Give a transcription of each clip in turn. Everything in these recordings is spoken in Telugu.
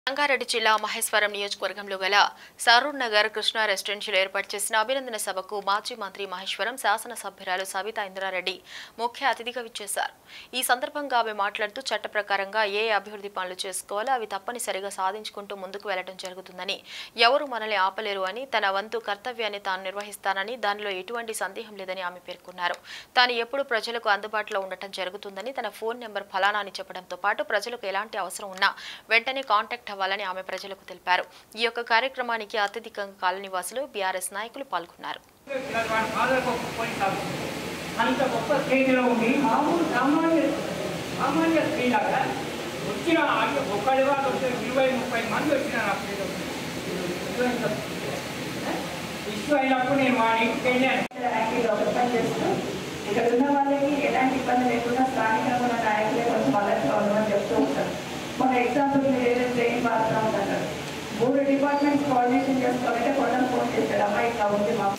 రంగారెడ్డి జిల్లా మహేశ్వరం నియోజకవర్గంలో గల సరూర్ నగర్ కృష్ణా రెసిడెన్షియల్ ఏర్పాటు చేసిన అభినందన సభకు మాజీ మంత్రి మహేశ్వరం శాసనసభ్యురాలు సవితా ఇంద్రారెడ్డి ముఖ్య అతిథిగా విచ్చేశారు ఈ సందర్భంగా ఆమె మాట్లాడుతూ చట్ట ప్రకారంగా ఏ అభివృద్ధి పనులు చేసుకోవాలో అవి తప్పనిసరిగా సాధించుకుంటూ ముందుకు వెళ్లడం జరుగుతుందని ఎవరు మనల్ని ఆపలేరు అని తన వంతు కర్తవ్యాన్ని తాను నిర్వహిస్తానని దానిలో ఎటువంటి సందేహం లేదని ఆమె పేర్కొన్నారు తాను ఎప్పుడు ప్రజలకు అందుబాటులో ఉండటం జరుగుతుందని తన ఫోన్ నెంబర్ ఫలానా అని చెప్పడంతో పాటు ప్రజలకు ఎలాంటి అవసరం ఉన్నా వెంటనే కాంటాక్ట్ అవ్వాలని ఆమె ప్రజలకు తెలిపారు ఈ యొక్క కార్యక్రమానికి అత్యధికంగా కాలనీవాసులు బీఆర్ఎస్ నాయకులు పాల్గొన్నారు వాడి ఫాదర్ గొప్ప పోలీస్ ఆఫీసర్ అంత గొప్ప స్టేజ్లో ఉండి మామూలు సామాన్య సామాన్య స్త్రీలాగా వచ్చిన ఆడియో ఒక్కడి వాళ్ళు వచ్చే ఇరవై ముప్పై మంది వచ్చిన నాకు ఇష్యూ అయినప్పుడు నేను వాడి ఇంటికి వెళ్ళాను యాక్టివ్గా ఓపెన్ చేస్తూ ఇక్కడ ఉన్న వాళ్ళకి ఎలాంటి ఇబ్బంది లేకుండా స్థానికంగా ఉన్న నాయకులే కొంచెం అలర్ట్ కావాలని చెప్తూ ఉంటారు మన ఎగ్జాంపుల్ మీరు ఏదైతే ట్రైన్ వాడుతూ ఉంటారు మూడు డిపార్ట్మెంట్స్ కోఆర్డినేషన్ చేసుకోవాలంటే కొండను ఫోన్ చేశాడు అమ్మాయి ఇట్లా ఉంది మా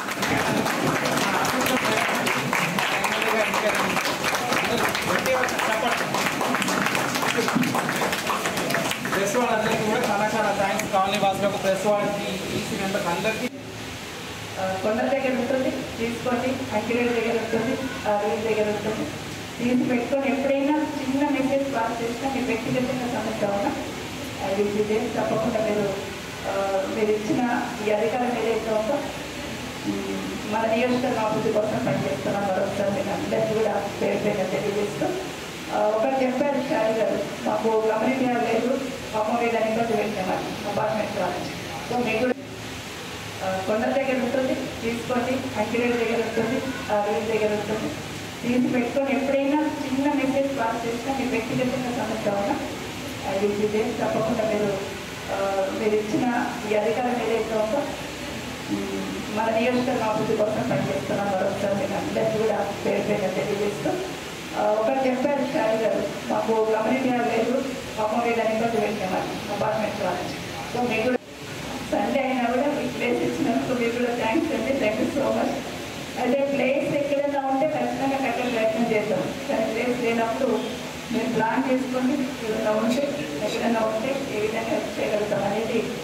ప్రెస్ వాళ్ళందరికీ కూడా చాలా చాలా థ్యాంక్స్ కాలనీ వాసులకు ప్రెస్ వాళ్ళకి ఈసీ మెంబర్స్ అందరికీ ఆ, కొండ దగ్గర ఉంటుంది తీసుకోండి అక్కిరేట్ దగ్గర ఉంటుంది రేట్ దగ్గర ఉంటుంది తీసి పెట్టుకొని ఎప్పుడైనా చిన్న మెసేజ్ పాస్ చేసినా మీ వ్యక్తిగతంగా సమస్య ఉన్నా అది చేసి తప్పకుండా మీరు ఆ, మీరు ఇచ్చిన ఈ అధికారం ఏదైతే ఉందో ఉమ్, మన నియోజకవర్గ అభివృద్ధి కోసం పనిచేస్తున్నాం మరొకసారి మీకు అందరికీ కూడా పేరు పేరుగా తెలియజేస్తూ ఆ, ఒకటి చెప్పారు షారి గారు మాకు కమ్యూనిటీ హాల్ లేదు పాపం లేదని ఇబ్బంది పెట్టినామని అపార్ట్మెంట్ వాళ్ళకి సో మీకు కూడా ఆ, కొండ దగ్గర ఉంటుంది తీసుకోండి అక్కిరేట్ దగ్గర ఉంటుంది రేట్ దగ్గర ఉంటుంది తీసి పెట్టుకొని ఎప్పుడైనా చిన్న మెసేజ్ పాస్ చేసినా మీ వ్యక్తిగతంగా సమస్య ఉన్నా అది చేసి తప్పకుండా మీరు ఆ, మీరు ఇచ్చిన ఈ అధికారం ఏదైతే ఉందో ఉమ్, మన నియోజకవర్గ అభివృద్ధి కోసం పనిచేస్తున్నాం మరొకసారి మీకు అందరికీ కూడా పేరు పేరుగా తెలియజేస్తూ ఆ, ఒకటి చెప్పారు షారి గారు మాకు కమ్యూనిటీ హాల్ లేదు పాపం లేదని ఇబ్బంది పెట్టినామని అపార్ట్మెంట్ వాళ్ళకి సో మీకు కూడా సండే అయినా కూడా మీకు ప్లేస్ ఇచ్చినందుకు మీకు కూడా థ్యాంక్స్ అండి థ్యాంక్ యూ సో మచ్ అదే ప్లేస్ ఎక్కడైనా ఉంటే ఖచ్చితంగా కట్టే ప్రయత్నం చేద్దాం కానీ ప్లేస్ లేనప్పుడు మీరు ప్లాన్ చేసుకోండి ఏదైనా ఉంటే ఎక్కడైనా ఉంటే ఏ విధంగా చేయగలుగుతాం అనేది